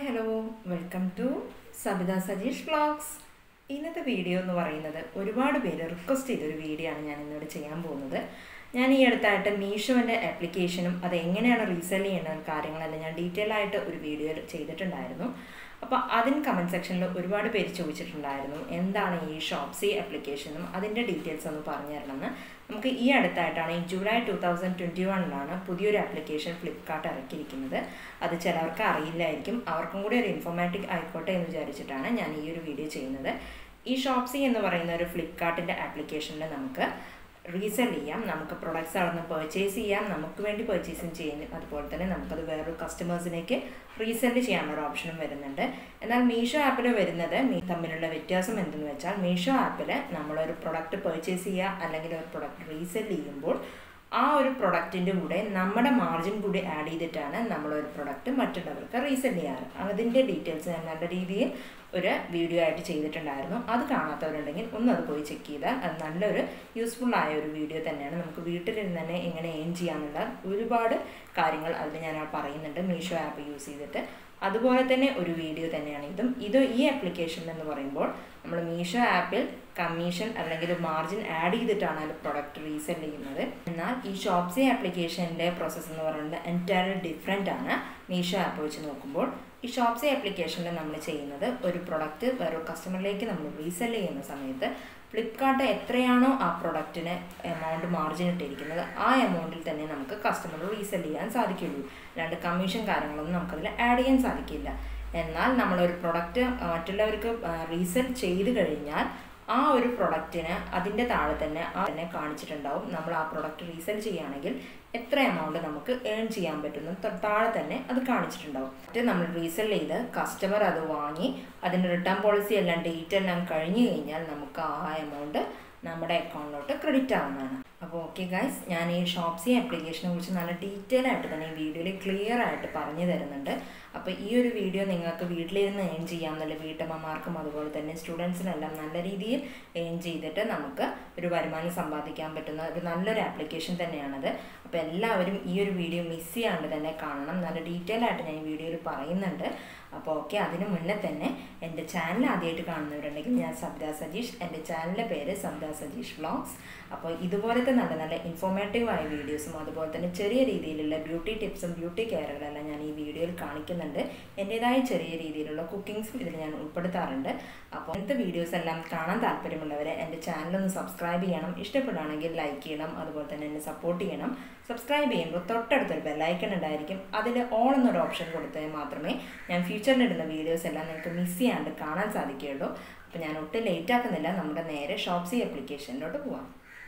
hello welcome to Sabitha Sajeesh vlogs ഇന്നത്തെ video എന്ന് പറയുന്നത് ഒരുപാട് പേര് റിക്വസ്റ്റ് ചെയ്തൊരു വീഡിയോ ആണ് ഞാൻ ഇന്നിവിടെ ചെയ്യാൻ പോകുന്നത് ഞാൻ ഈ അടുത്തായിട്ട് മീഷോൻ്റെ ആപ്ലിക്കേഷനും അത് എങ്ങനെയാണ് റീസെൽ ചെയ്യേണ്ട കാര്യങ്ങളെല്ലാം ഞാൻ ഡീറ്റെയിൽ ആയിട്ട് ഒരു വീഡിയോ ചെയ്തിട്ടുണ്ടായിരുന്നു അപ്പോൾ അതിന് കമൻറ്റ് സെക്ഷനിൽ ഒരുപാട് പേര് ചോദിച്ചിട്ടുണ്ടായിരുന്നു എന്താണ് ഈ ഷോപ്സി ആപ്ലിക്കേഷനും അതിൻ്റെ ഡീറ്റെയിൽസ് ഒന്ന് പറഞ്ഞു തരണമെന്ന് നമുക്ക് ഈ അടുത്തായിട്ടാണ് ഈ ജൂലൈ ടു തൗസൻഡ് ട്വൻറ്റി വണ്ണിലാണ് പുതിയൊരു ആപ്ലിക്കേഷൻ ഫ്ലിപ്കാർട്ട് ഇറക്കിയിരിക്കുന്നത് അത് ചിലവർക്ക് അറിയില്ലായിരിക്കും അവർക്കും കൂടി ഒരു ഇൻഫോർമാറ്റീവ് ആയിക്കോട്ടെ എന്ന് വിചാരിച്ചിട്ടാണ് ഞാൻ ഈ ഒരു വീഡിയോ ചെയ്യുന്നത് ഈ ഷോപ്സി എന്ന് പറയുന്ന ഒരു ഫ്ലിപ്കാർട്ടിൻ്റെ ആപ്ലിക്കേഷനിൽ നമുക്ക് റീസെൽ ചെയ്യാം നമുക്ക് പ്രൊഡക്ട്സ് അവിടെ നിന്ന് പർച്ചേസ് ചെയ്യാം നമുക്ക് വേണ്ടി പർച്ചേസിങ് ചെയ്യുന്നു അതുപോലെ തന്നെ നമുക്കത് വേറൊരു കസ്റ്റമേഴ്സിലേക്ക് റീസെല് ചെയ്യാനുള്ള ഒരു ഓപ്ഷനും വരുന്നുണ്ട് എന്നാൽ മീഷോ ആപ്പിൽ വരുന്നത് തമ്മിലുള്ള വ്യത്യാസം എന്തെന്ന് വെച്ചാൽ മീഷോ ആപ്പിൽ നമ്മളൊരു പ്രൊഡക്റ്റ് പർച്ചേസ് ചെയ്യുക അല്ലെങ്കിൽ ഒരു പ്രൊഡക്റ്റ് റീസെൽ ചെയ്യുമ്പോൾ ആ ഒരു പ്രൊഡക്റ്റിൻ്റെ കൂടെ നമ്മുടെ മാർജിൻ കൂടി ആഡ് ചെയ്തിട്ടാണ് നമ്മളൊരു പ്രൊഡക്റ്റ് മറ്റുള്ളവർക്ക് റീസെൽ ചെയ്യാറ് അതിൻ്റെ ഡീറ്റെയിൽസ് ഞാൻ നല്ല രീതിയിൽ ഒരു വീഡിയോ ആയിട്ട് ചെയ്തിട്ടുണ്ടായിരുന്നു അത് കാണാത്തവരുണ്ടെങ്കിൽ ഒന്ന് അത് പോയി ചെക്ക് ചെയ്താൽ അത് നല്ലൊരു യൂസ്ഫുൾ ആയ ഒരു വീഡിയോ തന്നെയാണ് നമുക്ക് വീട്ടിലിരുന്ന് തന്നെ എങ്ങനെ ഏൺ ചെയ്യാമെന്നുള്ള ഒരുപാട് കാര്യങ്ങൾ അതിൽ ഞാൻ പറയുന്നുണ്ട് മീഷോ ആപ്പ് യൂസ് ചെയ്തിട്ട് അതുപോലെ തന്നെ ഒരു വീഡിയോ തന്നെയാണ് ഇതും ഇത് ഈ ആപ്ലിക്കേഷൻ എന്ന് പറയുമ്പോൾ നമ്മൾ മീഷോ ആപ്പിൽ കമ്മീഷൻ അല്ലെങ്കിൽ മാർജിൻ ആഡ് ചെയ്തിട്ടാണ് അതിൽ പ്രൊഡക്റ്റ് റീസെൽ ചെയ്യുന്നത് എന്നാൽ ഈ ഷോപ്സി ആപ്ലിക്കേഷൻ്റെ പ്രോസസ്സ് എന്ന് പറയുന്നത് എൻറ്റയർലി ഡിഫറെൻ്റ് ആണ് മീഷോ ആപ്പ് വെച്ച് നോക്കുമ്പോൾ ഈ ഷോപ്സി ആപ്ലിക്കേഷനിൽ നമ്മൾ ചെയ്യുന്നത് ഒരു പ്രൊഡക്റ്റ് വേറൊരു കസ്റ്റമറിലേക്ക് നമ്മൾ റീസെൽ ചെയ്യുന്ന സമയത്ത് ഫ്ലിപ്കാർട്ട് എത്രയാണോ ആ പ്രൊഡക്റ്റിന് എമൗണ്ട് മാർജിൻ ഇട്ടിരിക്കുന്നത് ആ എമൗണ്ടിൽ തന്നെ നമുക്ക് കസ്റ്റമർ റീസെൽ ചെയ്യാൻ സാധിക്കുള്ളൂ അല്ലാണ്ട് കമ്മീഷൻ കാര്യങ്ങളൊന്നും നമുക്കതിൽ ആഡ് ചെയ്യാൻ സാധിക്കില്ല എന്നാൽ നമ്മളൊരു പ്രൊഡക്റ്റ് മറ്റുള്ളവർക്ക് റീസെൽ ചെയ്ത് കഴിഞ്ഞാൽ ആ ഒരു പ്രൊഡക്റ്റിന് അതിൻ്റെ താഴെ തന്നെ തന്നെ കാണിച്ചിട്ടുണ്ടാവും നമ്മൾ ആ പ്രൊഡക്റ്റ് റീസെൽ ചെയ്യുകയാണെങ്കിൽ എത്ര എമൗണ്ട് നമുക്ക് ഏൺ ചെയ്യാൻ പറ്റുന്നു താഴെ തന്നെ അത് കാണിച്ചിട്ടുണ്ടാവും മറ്റേ നമ്മൾ റീസെൽ ചെയ്ത് കസ്റ്റമർ അത് വാങ്ങി അതിൻ്റെ റിട്ടേൺ പോളിസി എല്ലാം ഡേറ്റ് എല്ലാം കഴിഞ്ഞു കഴിഞ്ഞാൽ നമുക്ക് ആ എമൗണ്ട് നമ്മുടെ അക്കൗണ്ടിലോട്ട് ക്രെഡിറ്റ് ആവുന്നതാണ് അപ്പോൾ ഓക്കെ ഗൈസ് ഞാൻ ഈ ഷോപ്സി ആപ്ലിക്കേഷനെ കുറിച്ച് നല്ല ഡീറ്റെയിൽ ആയിട്ട് തന്നെ ഈ വീഡിയോയിൽ ക്ലിയർ ആയിട്ട് പറഞ്ഞു തരുന്നുണ്ട് അപ്പോൾ ഈ ഒരു വീഡിയോ നിങ്ങൾക്ക് വീട്ടിലിരുന്ന് ഏൺ ചെയ്യാമെന്നല്ല വീട്ടമ്മമാർക്കും അതുപോലെ തന്നെ സ്റ്റുഡൻസിനെല്ലാം നല്ല രീതിയിൽ ഏൺ ചെയ്തിട്ട് നമുക്ക് ഒരു വരുമാനം സമ്പാദിക്കാൻ പറ്റുന്ന ഒരു നല്ലൊരു ആപ്ലിക്കേഷൻ തന്നെയാണത് അപ്പോൾ എല്ലാവരും ഈ ഒരു വീഡിയോ മിസ് ചെയ്യാണ്ട് തന്നെ കാണണം നല്ല ഡീറ്റെയിൽ ആയിട്ട് ഞാൻ ഈ വീഡിയോയിൽ പറയുന്നുണ്ട് അപ്പോൾ ഓക്കെ അതിന് മുന്നേ തന്നെ എൻ്റെ ചാനൽ ആദ്യമായിട്ട് കാണുന്നവരുണ്ടെങ്കിൽ ഞാൻ സബ്ദ സജീഷ് എൻ്റെ ചാനലിൻ്റെ പേര് സബ്ദ സജീഷ് വ്ളോഗ്സ് അപ്പോൾ ഇതുപോലത്തെ നല്ല നല്ല ഇൻഫോർമേറ്റീവായ വീഡിയോസും അതുപോലെ തന്നെ ചെറിയ രീതിയിലുള്ള ബ്യൂട്ടി ടിപ്സും ബ്യൂട്ടി കെയറുകളെല്ലാം ഞാൻ ഈ വീഡിയോയിൽ കാണിക്കുന്നുണ്ട് എൻ്റേതായ ചെറിയ രീതിയിലുള്ള കുക്കിങ്സും ഇതിൽ ഞാൻ ഉൾപ്പെടുത്താറുണ്ട് അപ്പോൾ ഇന്നത്തെ വീഡിയോസ് എല്ലാം കാണാൻ താല്പര്യമുള്ളവരെ എൻ്റെ ചാനലൊന്ന് സബ്സ്ക്രൈബ് ചെയ്യണം ഇഷ്ടപ്പെടുകയാണെങ്കിൽ ലൈക്ക് ചെയ്യണം അതുപോലെ തന്നെ എന്നെ സപ്പോർട്ട് ചെയ്യണം സബ്സ്ക്രൈബ് ചെയ്യുമ്പോൾ തൊട്ടടുത്തൊരു ബെല്ലൈക്കൺ ഉണ്ടായിരിക്കും അതിൽ ഓൾ എന്നൊരു ഓപ്ഷൻ കൊടുത്താൽ മാത്രമേ ഞാൻ ഫ്യൂച്ചറിലിടുന്ന വീഡിയോസ് എല്ലാം നിങ്ങൾക്ക് മിസ് ചെയ്യാണ്ട് കാണാൻ സാധിക്കുകയുള്ളൂ അപ്പോൾ ഞാൻ ഒട്ടും ലേറ്റ് ആക്കുന്നില്ല നമ്മുടെ നേരെ ഷോപ്സി ആപ്ലിക്കേഷനിലോട്ട് പോവാം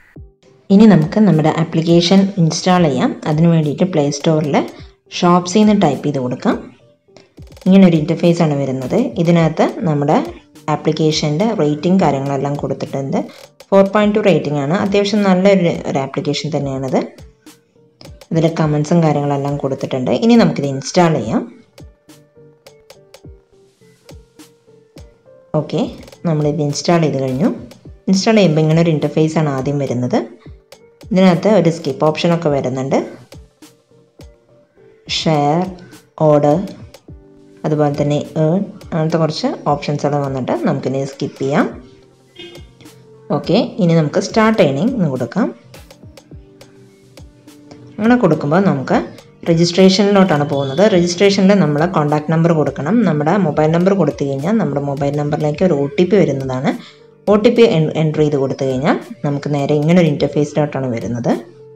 ഇനി നമുക്ക് നമ്മുടെ ആപ്ലിക്കേഷൻ ഇൻസ്റ്റാൾ ചെയ്യാം അതിന് വേണ്ടിയിട്ട് പ്ലേ സ്റ്റോറിൽ ഷോപ്സിൽ നിന്ന് ടൈപ്പ് ചെയ്ത് കൊടുക്കാം ഇങ്ങനെ ഒരു ഇൻ്റർഫേസ് ആണ് വരുന്നത് ഇതിനകത്ത് നമ്മുടെ ആപ്ലിക്കേഷൻ്റെ റേറ്റിംഗ് കാര്യങ്ങളെല്ലാം കൊടുത്തിട്ടുണ്ട് ഫോർ പോയിൻറ്റ് ടു റേറ്റിംഗ് ആണ് അത്യാവശ്യം നല്ലൊരു ഒരു ആപ്ലിക്കേഷൻ തന്നെയാണത് ഇതിൽ കമൻസും കാര്യങ്ങളെല്ലാം കൊടുത്തിട്ടുണ്ട് ഇനി നമുക്കിത് ഇൻസ്റ്റാൾ ചെയ്യാം ഓക്കെ നമ്മളിത് ഇൻസ്റ്റാൾ ചെയ്ത് കഴിഞ്ഞു ഇൻസ്റ്റാൾ ചെയ്യുമ്പോൾ ഇങ്ങനെ ഒരു ഇൻ്റർഫേസ് ആണ് ആദ്യം വരുന്നത് ഇതിനകത്ത് ഒരു സ്കിപ്പ് ഓപ്ഷനൊക്കെ വരുന്നുണ്ട് ഷെയർ ഓർഡർ അതുപോലെ തന്നെ ഏൺ അങ്ങനത്തെ കുറച്ച് ഓപ്ഷൻസ് എല്ലാം വന്നിട്ട് നമുക്കിനി സ്കിപ്പ് ചെയ്യാം ഓക്കെ ഇനി നമുക്ക് സ്റ്റാർട്ട് ഏണിംഗ് എന്ന് കൊടുക്കാം അങ്ങനെ കൊടുക്കുമ്പോൾ നമുക്ക് രജിസ്ട്രേഷനിലോട്ടാണ് പോകുന്നത് രജിസ്ട്രേഷനിൽ നമ്മൾ കോൺടാക്ട് നമ്പർ കൊടുക്കണം നമ്മുടെ മൊബൈൽ നമ്പർ കൊടുത്തു കഴിഞ്ഞാൽ നമ്മുടെ മൊബൈൽ നമ്പറിലേക്ക് ഒരു ഒ ടി പി വരുന്നതാണ് ഒ ടി പി എൻറ്റർ ചെയ്ത് കൊടുത്തു കഴിഞ്ഞാൽ നമുക്ക് നേരെ ഇങ്ങനെ ഒരു ഇൻ്റർഫേസിലോട്ടാണ് വരുന്നത്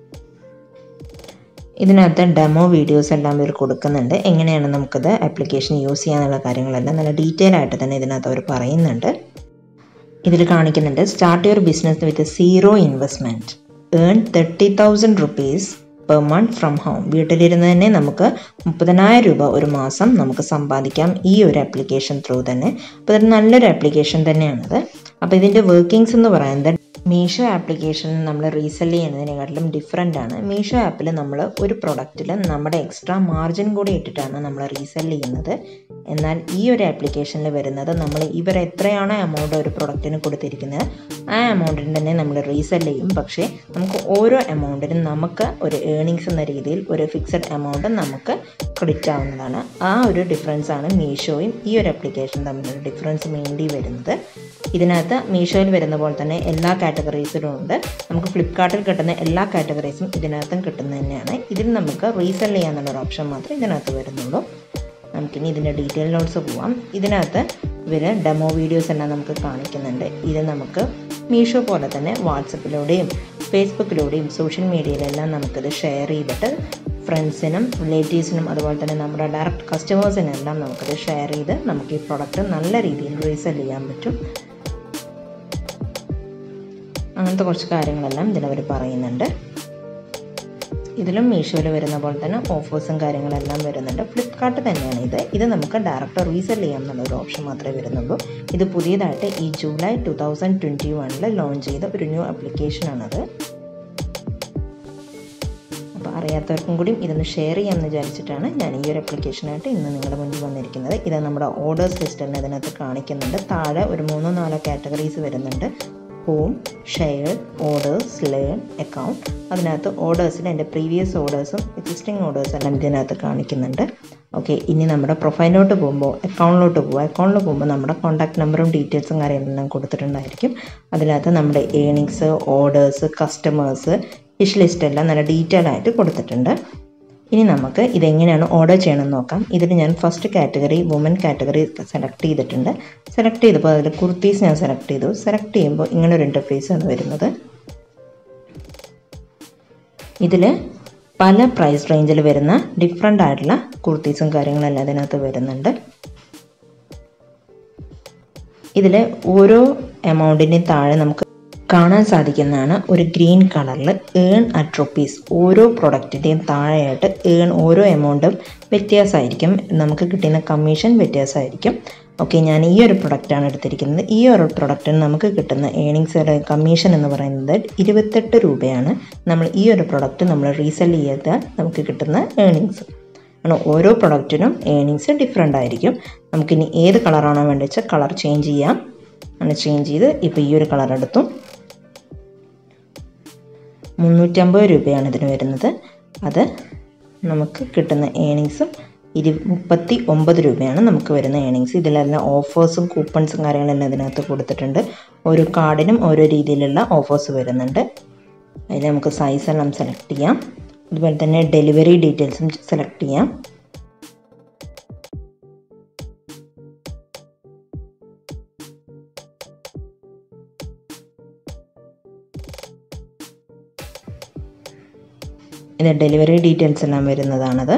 ഇതിനകത്ത് ഡെമോ വീഡിയോസ് എല്ലാം ഇവർ കൊടുക്കുന്നുണ്ട് എങ്ങനെയാണ് നമുക്കത് ആപ്ലിക്കേഷൻ യൂസ് ചെയ്യാനുള്ള കാര്യങ്ങളെല്ലാം നല്ല ഡീറ്റെയിൽ ആയിട്ട് തന്നെ ഇതിനകത്ത് അവർ പറയുന്നുണ്ട് ഇതിൽ കാണിക്കുന്നുണ്ട് start your business with zero investment earn thirty thousand rupees per month from home വീട്ടിലിരുന്ന് തന്നെ നമുക്ക് മുപ്പതിനായിരം രൂപ ഒരു മാസം നമുക്ക് സമ്പാദിക്കാം ഈ ഒരു ആപ്ലിക്കേഷൻ ത്രൂ തന്നെ അപ്പോൾ ഇതൊരു നല്ലൊരു ആപ്ലിക്കേഷൻ തന്നെയാണത് അപ്പോൾ ഇതിൻ്റെ വർക്കിങ്സ് എന്ന് പറയുന്നത് മീഷോ ആപ്ലിക്കേഷൻ നമ്മൾ റീസെല് ചെയ്യുന്നതിനെക്കാട്ടിലും ഡിഫറെൻ്റ് ആണ് മീഷോ ആപ്പിൽ നമ്മൾ ഒരു പ്രൊഡക്റ്റിൽ നമ്മുടെ എക്സ്ട്രാ മാർജിൻ കൂടി ഇട്ടിട്ടാണ് നമ്മൾ റീസെല് ചെയ്യുന്നത് എന്നാൽ ഈ ഒരു ആപ്ലിക്കേഷനിൽ വരുന്നത് നമ്മൾ ഇവർ എത്രയാണോ എമൗണ്ട് ഒരു പ്രൊഡക്റ്റിന് കൊടുത്തിരിക്കുന്നത് ആ എമൗണ്ടിന് തന്നെ നമ്മൾ റീസെല് ചെയ്യും പക്ഷേ നമുക്ക് ഓരോ എമൗണ്ടിനും നമുക്ക് ഒരു ഏണിങ്സ് എന്ന രീതിയിൽ ഒരു ഫിക്സഡ് എമൗണ്ട് നമുക്ക് ക്രെഡിറ്റ് ആവുന്നതാണ് ആ ഒരു ഡിഫറൻസ് ആണ് മീഷോയും ഈ ഒരു ആപ്ലിക്കേഷൻ തമ്മിലുള്ള ഡിഫറൻസ് മെയിൻലി വരുന്നത് ഇതിനകത്ത് മീഷോയിൽ വരുന്ന പോലെ തന്നെ എല്ലാ കാറ്റഗറീസിലും ഉണ്ട് നമുക്ക് ഫ്ലിപ്കാർട്ടിൽ കിട്ടുന്ന എല്ലാ കാറ്റഗറീസും ഇതിനകത്തും കിട്ടുന്നത് തന്നെയാണ് ഇതിൽ നമുക്ക് റീസെൽ ചെയ്യാന്നുള്ളൊരു ഓപ്ഷൻ മാത്രമേ ഇതിനകത്ത് വരുന്നുള്ളൂ നമുക്കിനി ഇതിൻ്റെ ഡീറ്റെയിൽ നോട്ട്സ് പോവാം ഇതിനകത്ത് ഇവർ ഡെമോ വീഡിയോസ് എല്ലാം നമുക്ക് കാണിക്കുന്നുണ്ട് ഇത് നമുക്ക് മീഷോ പോലെ തന്നെ വാട്സപ്പിലൂടെയും ഫേസ്ബുക്കിലൂടെയും സോഷ്യൽ മീഡിയയിലെല്ലാം നമുക്കിത് ഷെയർ ചെയ്തിട്ട് ഫ്രണ്ട്സിനും റിലേറ്റീവ്സിനും അതുപോലെ തന്നെ നമ്മുടെ ഡയറക്റ്റ് കസ്റ്റമേഴ്സിനെല്ലാം നമുക്കത് ഷെയർ ചെയ്ത് നമുക്ക് ഈ പ്രൊഡക്റ്റ് നല്ല രീതിയിൽ റീസെൽ ചെയ്യാൻ പറ്റും അങ്ങനത്തെ കുറച്ച് കാര്യങ്ങളെല്ലാം ഇതിലവർ പറയുന്നുണ്ട് ഇതിലും മീഷോയിൽ വരുന്ന പോലെ തന്നെ ഓഫേഴ്സും കാര്യങ്ങളെല്ലാം വരുന്നുണ്ട് ഫ്ലിപ്കാർട്ട് തന്നെയാണ് ഇത് ഇത് നമുക്ക് ഡയറക്റ്റ് റീസെൽ ചെയ്യാം എന്നുള്ളൊരു ഓപ്ഷൻ മാത്രമേ വരുന്നുള്ളൂ ഇത് പുതിയതായിട്ട് ഈ ജൂലൈ ടു തൗസൻഡ് ട്വൻറ്റി വണ്ണിൽ ലോഞ്ച് ചെയ്ത ഒരു ന്യൂ ആപ്ലിക്കേഷനാണത് അപ്പോൾ അറിയാത്തവർക്കും കൂടി ഇതൊന്ന് ഷെയർ ചെയ്യാമെന്ന് വിചാരിച്ചിട്ടാണ് ഞാൻ ഈ ഒരു ആപ്ലിക്കേഷനായിട്ട് ഇന്ന് നിങ്ങളുടെ മുന്നിൽ വന്നിരിക്കുന്നത് ഇത് നമ്മുടെ ഓർഡേഴ്സ് ലിസ്റ്റ് തന്നെ ഇതിനകത്ത് കാണിക്കുന്നുണ്ട് താഴെ ഒരു മൂന്നോ നാലോ കാറ്റഗറീസ് വരുന്നുണ്ട് home share orders learn account അതിനകത്ത് ഓർഡേഴ്സിൽ എൻ്റെ പ്രീവിയസ് ഓർഡേഴ്സും എക്സിസ്റ്റിംഗ് ഓർഡേഴ്സ് എല്ലാം ഇതിനകത്ത് കാണിക്കുന്നുണ്ട് ഓക്കെ ഇനി നമ്മുടെ പ്രൊഫൈലിലോട്ട് പോകുമ്പോൾ അക്കൗണ്ടിലോട്ട് പോകുമ്പോൾ അക്കൗണ്ടിൽ പോകുമ്പോൾ നമ്മുടെ കോൺടാക്ട് നമ്പറും ഡീറ്റെയിൽസും കാര്യങ്ങളെല്ലാം കൊടുത്തിട്ടുണ്ടായിരിക്കും അതിനകത്ത് നമ്മുടെ earnings orders customers wish list എല്ലാം നല്ല ഡീറ്റെയിൽ ആയിട്ട് കൊടുത്തിട്ടുണ്ട് ഇനി നമുക്ക് ഇതെങ്ങനെയാണ് ഓർഡർ ചെയ്യണമെന്ന് നോക്കാം ഇതിൽ ഞാൻ first category women category select ചെയ്തിട്ടുണ്ട് സെലക്ട് ചെയ്തപ്പോൾ അതിൽ കുർത്തീസ് ഞാൻ സെലക്ട് ചെയ്തു സെലക്ട് ചെയ്യുമ്പോൾ ഇങ്ങനെ ഒരു ഇൻ്റർഫേസ് ആണ് വരുന്നത് ഇതിൽ പല പ്രൈസ് റേഞ്ചിൽ വരുന്ന ഡിഫറെൻ്റ് ആയിട്ടുള്ള കുർത്തീസും കാര്യങ്ങളെല്ലാം ഇതിനകത്ത് വരുന്നുണ്ട് ഇതിൽ ഓരോ എമൗണ്ടിൻ്റെയും താഴെ നമുക്ക് കാണാൻ സാധിക്കുന്നതാണ് ഒരു ഗ്രീൻ കളറിൽ ഏൺ അറ്റ് റുപ്പീസ് ഓരോ പ്രൊഡക്റ്റിൻ്റെയും താഴെയായിട്ട് ഏൺ ഓരോ എമൗണ്ടും വ്യത്യാസമായിരിക്കും നമുക്ക് കിട്ടുന്ന കമ്മീഷൻ വ്യത്യാസമായിരിക്കും ഓക്കെ ഞാൻ ഈ ഒരു പ്രൊഡക്റ്റാണ് എടുത്തിരിക്കുന്നത് ഈ ഒരു പ്രൊഡക്റ്റിന് നമുക്ക് കിട്ടുന്ന ഏണിങ്സ് കമ്മീഷൻ എന്ന് പറയുന്നത് ഇരുപത്തെട്ട് രൂപയാണ് നമ്മൾ ഈ ഒരു പ്രൊഡക്റ്റ് നമ്മൾ റീസെൽ ചെയ്താൽ നമുക്ക് കിട്ടുന്ന ഏണിങ്സ് ആണ് ഓരോ പ്രൊഡക്റ്റിനും ഏണിങ്സ് ഡിഫറെൻ്റ് ആയിരിക്കും നമുക്കിനി ഏത് കളറാണോ വേണ്ടത് വെച്ചാൽ കളർ ചേഞ്ച് ചെയ്യാം അങ്ങനെ ചേഞ്ച് ചെയ്ത് ഇപ്പോൾ ഈ ഒരു കളർ എടുത്തു മുന്നൂറ്റമ്പത് രൂപയാണ് ഇതിന് വരുന്നത് അത് നമുക്ക് കിട്ടുന്ന ഏണിങ്സും ഇരു മുപ്പത്തി ഒമ്പത് രൂപയാണ് നമുക്ക് വരുന്ന ഏണിങ്സ് ഇതിലെല്ലാം ഓഫേഴ്സും കൂപ്പൺസും കാര്യങ്ങളെല്ലാം ഇതിനകത്ത് കൊടുത്തിട്ടുണ്ട് ഓരോ കാർഡിനും ഓരോ രീതിയിലുള്ള ഓഫേഴ്സ് വരുന്നുണ്ട് അതിൽ നമുക്ക് സൈസ് എല്ലാം സെലക്ട് ചെയ്യാം അതുപോലെ തന്നെ ഡെലിവറി ഡീറ്റെയിൽസും സെലക്ട് ചെയ്യാം ഇത് ഡെലിവറി ഡീറ്റെയിൽസ് എല്ലാം വരുന്നതാണത്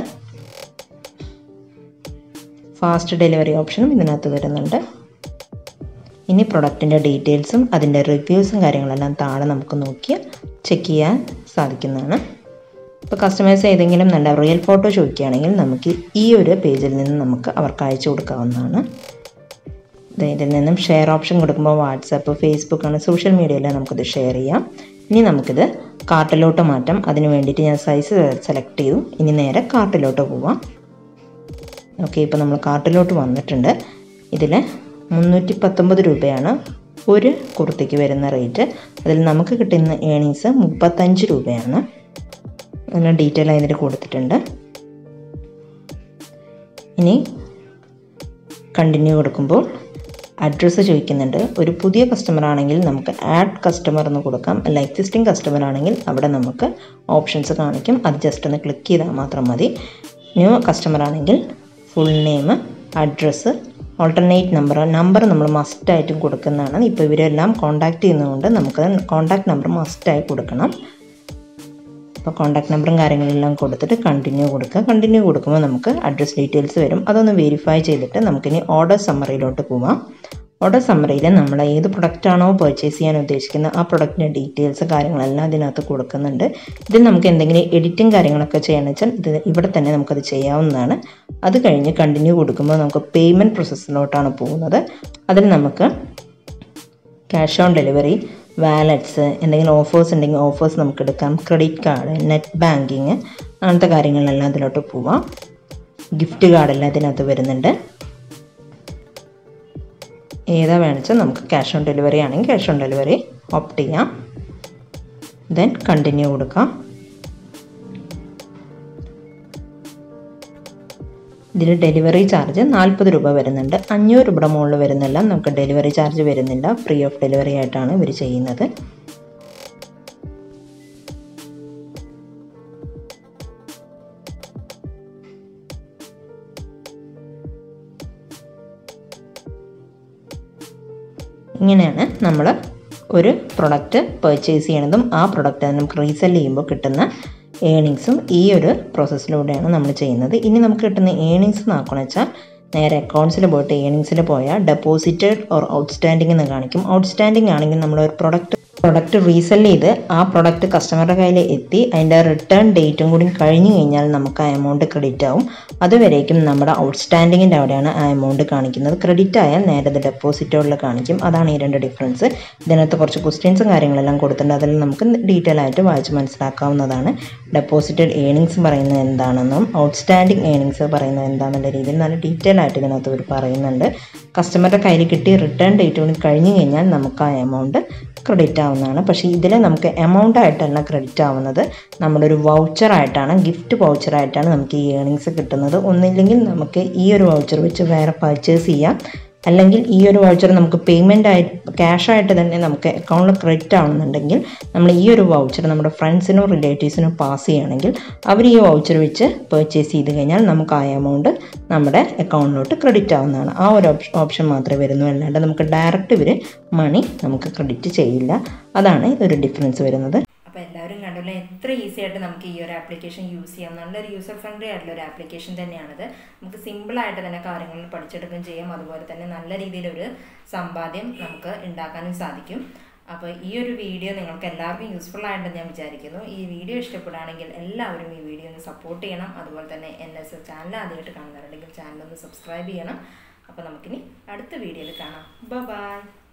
ഫാസ്റ്റ് ഡെലിവറി ഓപ്ഷനും ഇതിനകത്ത് വരുന്നുണ്ട് ഇനി പ്രൊഡക്റ്റിൻ്റെ ഡീറ്റെയിൽസും അതിൻ്റെ റിവ്യൂസും കാര്യങ്ങളെല്ലാം താഴെ നമുക്ക് നോക്കി ചെക്ക് ചെയ്യാൻ സാധിക്കുന്നതാണ് ഇപ്പോൾ കസ്റ്റമേഴ്സ് ഏതെങ്കിലും നല്ല റിയൽ ഫോട്ടോ ചോദിക്കുകയാണെങ്കിൽ നമുക്ക് ഈ ഒരു പേജിൽ നിന്ന് നമുക്ക് അവർക്ക് അയച്ചു കൊടുക്കാവുന്നതാണ് ഇതിൽ നിന്നും ഷെയർ ഓപ്ഷൻ കൊടുക്കുമ്പോൾ വാട്സപ്പ് ഫേസ്ബുക്ക് ആണ് സോഷ്യൽ മീഡിയയിൽ നമുക്കിത് ഷെയർ ചെയ്യാം ഇനി നമുക്കിത് കാർട്ടിലോട്ട് മാറ്റാം അതിന് വേണ്ടിയിട്ട് ഞാൻ സൈസ് സെലക്ട് ചെയ്തു ഇനി നേരെ കാർട്ടിലോട്ട് പോവാം ഓക്കെ ഇപ്പോൾ നമ്മൾ കാർട്ടിലോട്ട് വന്നിട്ടുണ്ട് ഇതിൽ മുന്നൂറ്റി പത്തൊമ്പത് രൂപയാണ് ഒരു കുർത്തിക്ക് വരുന്ന റേറ്റ് അതിൽ നമുക്ക് കിട്ടുന്ന ഏണിങ്സ് മുപ്പത്തഞ്ച് രൂപയാണ് അതിന് ഡീറ്റെയിൽ ആയി ഇതിൽ കൊടുത്തിട്ടുണ്ട് ഇനി കണ്ടിന്യൂ കൊടുക്കുമ്പോൾ അഡ്രസ്സ് ചോദിക്കുന്നുണ്ട് ഒരു പുതിയ കസ്റ്റമർ ആണെങ്കിൽ നമുക്ക് ആഡ് കസ്റ്റമർ എന്ന് കൊടുക്കാം അല്ല എക്സിസ്റ്റിംഗ് കസ്റ്റമർ ആണെങ്കിൽ അവിടെ നമുക്ക് ഓപ്ഷൻസ് കാണിക്കും അത് ജസ്റ്റ് ഒന്ന് ക്ലിക്ക് ചെയ്താൽ മാത്രം മതി ന്യൂ കസ്റ്റമർ ആണെങ്കിൽ full name address alternate number number നമ്മൾ മസ്റ്റായിട്ടും കൊടുക്കുന്നതാണ് ഇപ്പോൾ ഇവരെല്ലാം കോൺടാക്റ്റ് ചെയ്യുന്നതുകൊണ്ട് നമുക്ക് കോൺടാക്ട് നമ്പർ മസ്റ്റായി കൊടുക്കണം അപ്പോൾ കോൺടാക്ട് നമ്പറും കാര്യങ്ങളെല്ലാം കൊടുത്തിട്ട് കണ്ടിന്യൂ കൊടുക്കുക കണ്ടിന്യൂ കൊടുക്കുമ്പോൾ നമുക്ക് അഡ്രസ് ഡീറ്റെയിൽസ് വരും അതൊന്ന് വെരിഫൈ ചെയ്തിട്ട് നമുക്കിനി ഓർഡർ സമ്മറിയിലോട്ട് പോവാം ഓർഡർ സമ്മറിയിൽ നമ്മൾ ഏത് പ്രൊഡക്റ്റാണോ പർച്ചേസ് ചെയ്യാൻ ഉദ്ദേശിക്കുന്നത് ആ പ്രൊഡക്റ്റിൻ്റെ ഡീറ്റെയിൽസ് കാര്യങ്ങളെല്ലാം ഇതിനകത്ത് കൊടുക്കുന്നുണ്ട് ഇതിൽ നമുക്ക് എന്തെങ്കിലും എഡിറ്റിംഗ് കാര്യങ്ങളൊക്കെ ചെയ്യണമെന്ന് വെച്ചാൽ ഇത് ഇവിടെ തന്നെ നമുക്കത് ചെയ്യാവുന്നതാണ് അത് കഴിഞ്ഞ് കണ്ടിന്യൂ കൊടുക്കുമ്പോൾ നമുക്ക് പേയ്മെൻറ്റ് പ്രോസസ്സിലോട്ടാണ് പോകുന്നത് അതിൽ നമുക്ക് ക്യാഷ് ഓൺ ഡെലിവറി വാലറ്റ്സ് എന്തെങ്കിലും ഓഫേഴ്സ് ഉണ്ടെങ്കിൽ ഓഫേഴ്സ് നമുക്ക് എടുക്കാം ക്രെഡിറ്റ് കാർഡ് നെറ്റ് ബാങ്കിങ് അങ്ങനത്തെ കാര്യങ്ങളെല്ലാം അതിലോട്ട് പോവാം ഗിഫ്റ്റ് കാർഡെല്ലാം ഇതിനകത്ത് വരുന്നുണ്ട് ഏതാ വേണിച്ചാൽ നമുക്ക് ക്യാഷ് ഓൺ ഡെലിവറി ആണെങ്കിൽ ക്യാഷ് ഓൺ ഡെലിവറി ഓപ്റ്റ് ചെയ്യാം ദെൻ കണ്ടിന്യൂ കൊടുക്കാം ഇതിൽ ഡെലിവറി ചാർജ് നാൽപ്പത് രൂപ വരുന്നുണ്ട് അഞ്ഞൂറ് രൂപയുടെ മുകളിൽ വരുന്നില്ല നമുക്ക് ഡെലിവറി ചാർജ് വരുന്നില്ല ഫ്രീ ഓഫ് ഡെലിവറി ആയിട്ടാണ് ഇവർ ചെയ്യുന്നത് ഇങ്ങനെയാണ് നമ്മൾ ഒരു പ്രൊഡക്റ്റ് പർച്ചേസ് ചെയ്യണതും ആ പ്രൊഡക്റ്റ് നമുക്ക് റീസെല് ചെയ്യുമ്പോൾ കിട്ടുന്ന ഏണിങ്സും ഈ ഒരു പ്രോസസ്സിലൂടെയാണ് നമ്മൾ ചെയ്യുന്നത് ഇനി നമുക്ക് കിട്ടുന്ന ഏണിങ്സ് നോക്കണമെന്ന് വെച്ചാൽ നേരെ അക്കൗണ്ട്സിൽ പോയിട്ട് ഏണിങ്സിൽ പോയാൽ ഡെപ്പോസിറ്റഡ് ഓർ ഔട്ട്സ്റ്റാൻഡിംഗ് എന്ന് കാണിക്കും ഔട്ട്സ്റ്റാൻഡിംഗ് ആണെങ്കിൽ നമ്മൾ ഒരു പ്രൊഡക്റ്റ് പ്രൊഡക്റ്റ് റീസെല് ചെയ്ത് ആ പ്രൊഡക്റ്റ് കസ്റ്റമറുടെ കയ്യിൽ എത്തി അതിൻ്റെ റിട്ടേൺ ഡേറ്റും കൂടി കഴിഞ്ഞു കഴിഞ്ഞാൽ നമുക്ക് ആ എമൗണ്ട് ക്രെഡിറ്റ് ആവും അതുവരേക്കും നമ്മുടെ ഔട്ട്സ്റ്റാൻഡിങ്ങിൻ്റെ അവിടെയാണ് ആ എമൗണ്ട് കാണിക്കുന്നത് ക്രെഡിറ്റ് ആയാൽ നേരെ ഇത് ഡെപ്പോസിറ്റോളിൽ കാണിക്കും അതാണ് ഈ രണ്ട് ഡിഫറൻസ് ഇതിനകത്ത് കുറച്ച് ക്വസ്റ്റ്യൻസും കാര്യങ്ങളെല്ലാം കൊടുത്തിട്ടുണ്ട് അതിൽ നമുക്ക് ഡീറ്റെയിൽ ആയിട്ട് വായിച്ച് മനസ്സിലാക്കാവുന്നതാണ് ഡെപ്പോസിറ്റഡ് ഏണിങ്സ് പറയുന്നത് എന്താണെന്നും ഔട്ട്സ്റ്റാൻഡിങ് ഏണിങ്സ് പറയുന്നത് എന്താണെന്നുള്ള രീതിയിൽ നല്ല ഡീറ്റെയിൽ ആയിട്ട് ഇതിനകത്ത് അവർ പറയുന്നുണ്ട് കസ്റ്റമറുടെ കയ്യിൽ കിട്ടി റിട്ടേൺ ഡേറ്റ് കൂടി കഴിഞ്ഞു കഴിഞ്ഞാൽ നമുക്ക് ആ എമൗണ്ട് ക്രെഡിറ്റ് ആവുന്നതാണ് പക്ഷേ ഇതിൽ നമുക്ക് എമൗണ്ട് ആയിട്ടല്ല ക്രെഡിറ്റ് ആവുന്നത് നമ്മളൊരു വൗച്ചറായിട്ടാണ് ഗിഫ്റ്റ് വൗച്ചറായിട്ടാണ് നമുക്ക് ഈ ഏണിങ്സ് കിട്ടുന്നത് ഒന്നില്ലെങ്കിൽ നമുക്ക് ഈ ഒരു വൗച്ചർ വെച്ച് വേറെ പർച്ചേസ് ചെയ്യാം അല്ലെങ്കിൽ ഈ ഒരു വൗച്ചർ നമുക്ക് പേയ്മെൻ്റ് ആയി ക്യാഷ് ആയിട്ട് തന്നെ നമുക്ക് അക്കൗണ്ടിൽ ക്രെഡിറ്റ് ആവുന്നുണ്ടെങ്കിൽ നമ്മൾ ഈ ഒരു വൗച്ചർ നമ്മുടെ ഫ്രണ്ട്സിനോ റിലേറ്റീവ്സിനോ പാസ് ചെയ്യുകയാണെങ്കിൽ അവർ ഈ വൗച്ചർ വെച്ച് പർച്ചേസ് ചെയ്ത് കഴിഞ്ഞാൽ നമുക്ക് ആ എമൗണ്ട് നമ്മുടെ അക്കൗണ്ടിലോട്ട് ക്രെഡിറ്റ് ആവുന്നതാണ് ആ ഒരു ഓപ്ഷൻ മാത്രമേ വരുന്നു അല്ലാണ്ട് നമുക്ക് ഡയറക്റ്റ് ഇവർ മണി നമുക്ക് ക്രെഡിറ്റ് ചെയ്യില്ല അതാണ് ഒരു ഡിഫറൻസ് വരുന്നത് അപ്പോൾ എല്ലാവരും കണ്ടല്ലോ എത്ര ഈസി ആയിട്ട് നമുക്ക് ഈ ഒരു ആപ്ലിക്കേഷൻ യൂസ് ചെയ്യാം നല്ലൊരു യൂസർ ഫ്രണ്ട്ലി ആയിട്ടുള്ള ഒരു ആപ്ലിക്കേഷൻ തന്നെയാണിത് നമുക്ക് സിമ്പിളായിട്ട് തന്നെ കാര്യങ്ങൾ പഠിച്ചെടുക്കുകയും ചെയ്യാം അതുപോലെ തന്നെ നല്ല രീതിയിലൊരു സമ്പാദ്യം നമുക്ക് ഉണ്ടാക്കാനും സാധിക്കും അപ്പോൾ ഈ ഒരു വീഡിയോ നിങ്ങൾക്ക് എല്ലാവർക്കും യൂസ്ഫുൾ ആയിട്ട് ഞാൻ വിചാരിക്കുന്നു ഈ വീഡിയോ ഇഷ്ടപ്പെടുകയാണെങ്കിൽ എല്ലാവരും ഈ വീഡിയോ ഒന്ന് സപ്പോർട്ട് ചെയ്യണം അതുപോലെ തന്നെ എൻ എസ് എസ് ചാനൽ ആദ്യമായിട്ട് കാണുന്നവരുണ്ടെങ്കിൽ ചാനൽ ഒന്ന് സബ്സ്ക്രൈബ് ചെയ്യണം അപ്പോൾ നമുക്കിനി അടുത്ത വീഡിയോയിൽ കാണാം ബൈ